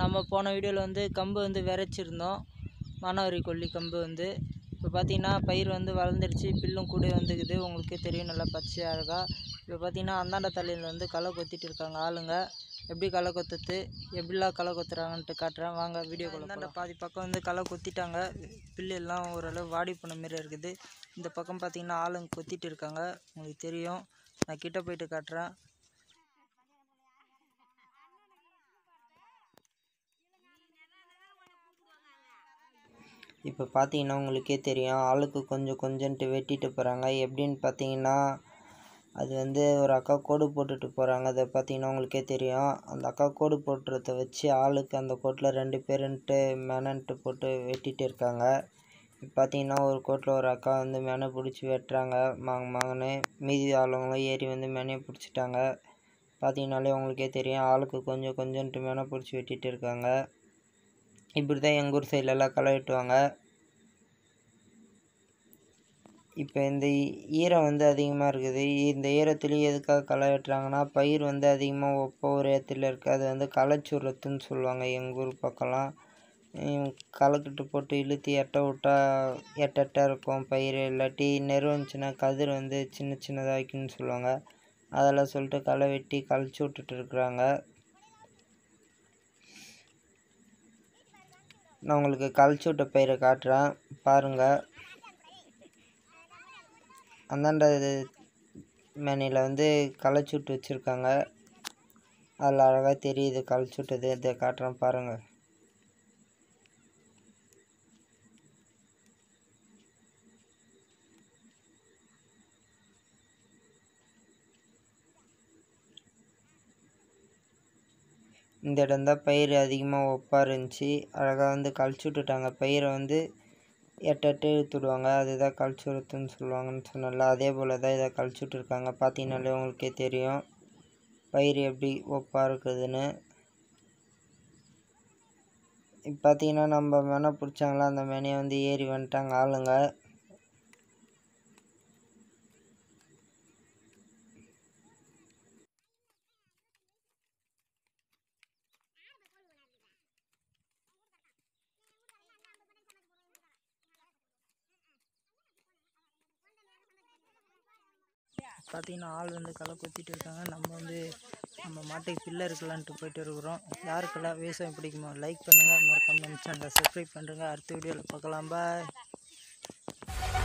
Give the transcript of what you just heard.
நம்ம போன வீடியோவில் வந்து கம்பு வந்து விதைச்சிருந்தோம் மானாவாரி கொல்லி கம்பு வந்து இப்போ பார்த்தீங்கன்னா பயிர் வந்து வளர்ந்துருச்சு பில்லும் கூட வந்துக்குது உங்களுக்கே தெரியும் நல்லா பச்சையாக அழகா இப்போ பார்த்தீங்கன்னா அந்தாண்ட தலையில் வந்து களை கொத்திட்டு இருக்காங்க ஆளுங்க எப்படி களை கொத்துறது எப்படிலாம் களை கொத்துறாங்கன்ட்டு காட்டுறேன் வாங்க வீடியோ இந்தாண்ட பாதி பக்கம் வந்து களை கொத்திட்டாங்க பில்லு எல்லாம் ஓரளவு வாடி போன மாரி இருக்குது இந்த பக்கம் பார்த்தீங்கன்னா ஆளுங்க கொத்திட்டு இருக்காங்க உங்களுக்கு தெரியும் நான் கிட்ட போயிட்டு காட்டுறேன் இப்போ பார்த்தீங்கன்னா உங்களுக்கே தெரியும் ஆளுக்கு கொஞ்சம் கொஞ்சன்ட்டு வெட்டிட்டு போகிறாங்க எப்படின்னு பார்த்தீங்கன்னா அது வந்து ஒரு அக்கா கோடு போட்டுட்டு போகிறாங்க அதை பார்த்தீங்கன்னா உங்களுக்கே தெரியும் அந்த அக்கா கோடு போட்டுறத வச்சு ஆளுக்கு அந்த கோட்டில் ரெண்டு பேருன்ட்டு மெனன்ட்டு போட்டு வெட்டிட்டு இருக்காங்க இப்போ பார்த்தீங்கன்னா ஒரு கோட்டில் ஒரு அக்கா வந்து மெனை பிடிச்சி வெட்டுறாங்க மாங்க மாங்கன்னு மீதி ஆளுங்களும் ஏறி வந்து மெனையை பிடிச்சிட்டாங்க பார்த்தீங்கனாலே உங்களுக்கே தெரியும் ஆளுக்கு கொஞ்சம் கொஞ்சன்ட்டு மெனை பிடிச்சி வெட்டிட்டு இருக்காங்க இப்படி தான் எங்கள் ஊர் சைட்லலாம் களை வெட்டுவாங்க இப்போ இந்த ஈ- ஈரம் வந்து அதிகமாக இருக்குது இந்த ஈரத்துலேயும் எதுக்காக களை வெட்டுறாங்கன்னா பயிர் வந்து அதிகமாக ஒப்ப ஒரு இடத்துல இருக்குது அது வந்து களைச்சுரத்துன்னு சொல்லுவாங்க எங்கள் ஊர் பக்கம்லாம் ஹம், களைக்கட்டு போட்டு இழுத்து எட்ட விட்டா எட்ட எட்ட இருக்கும் பயிர் இல்லாட்டி நெரு வந்துச்சுன்னா கதிர் வந்து சின்ன சின்னதாக வைக்குன்னு சொல்லுவாங்க அதெல்லாம் சொல்லிட்டு களை வெட்டி களைச்சி விட்டுட்டு இருக்கிறாங்க நான் உங்களுக்கு களைச்சி விட்ட பயிரை காட்டுறேன் பாருங்கள் அந்தாண்ட இது மேனையில் வந்து களைச்சி விட்டு வச்சுருக்காங்க அதில் அழகாக தெரியுது களைச்சி விட்டது இதை காட்டுறேன் பாருங்கள் இந்த இடம் தான் பயிர் அதிகமாக ஒப்பாக இருந்துச்சு அழகாக வந்து கழிச்சு விட்டுட்டாங்க பயிரை வந்து எட்டு எட்டு இழுத்து விடுவாங்க அதுதான் கழிச்சு விடுறதுன்னு சொல்லுவாங்கன்னு சொன்னல அதே போல் தான் இதை கழிச்சு விட்டுருக்காங்க பார்த்தீங்கனாலே உங்களுக்கே தெரியும் பயிர் எப்படி ஒப்பாக இருக்குதுன்னு இப்போ பார்த்தீங்கன்னா நம்ம மெனை பிடிச்சாங்களா அந்த மெனையை வந்து ஏறி வந்துட்டாங்க ஆளுங்க பார்த்தீங்கன்னா ஆள் வந்து களை கொத்திட்டு இருக்காங்க நம்ம வந்து நம்ம மாட்டுக்கு பிள்ளை இருக்கலான்ட்டு போயிட்டு இருக்கிறோம் யாருக்கெல்லாம் விவசாயம் பிடிக்குமோ லைக் பண்ணுங்கள் மறக்காம நம்ம சேனலை சப்ஸ்கிரைப் பண்ணுறேங்க அடுத்த வீடியோவில் பார்க்கலாம் பாய்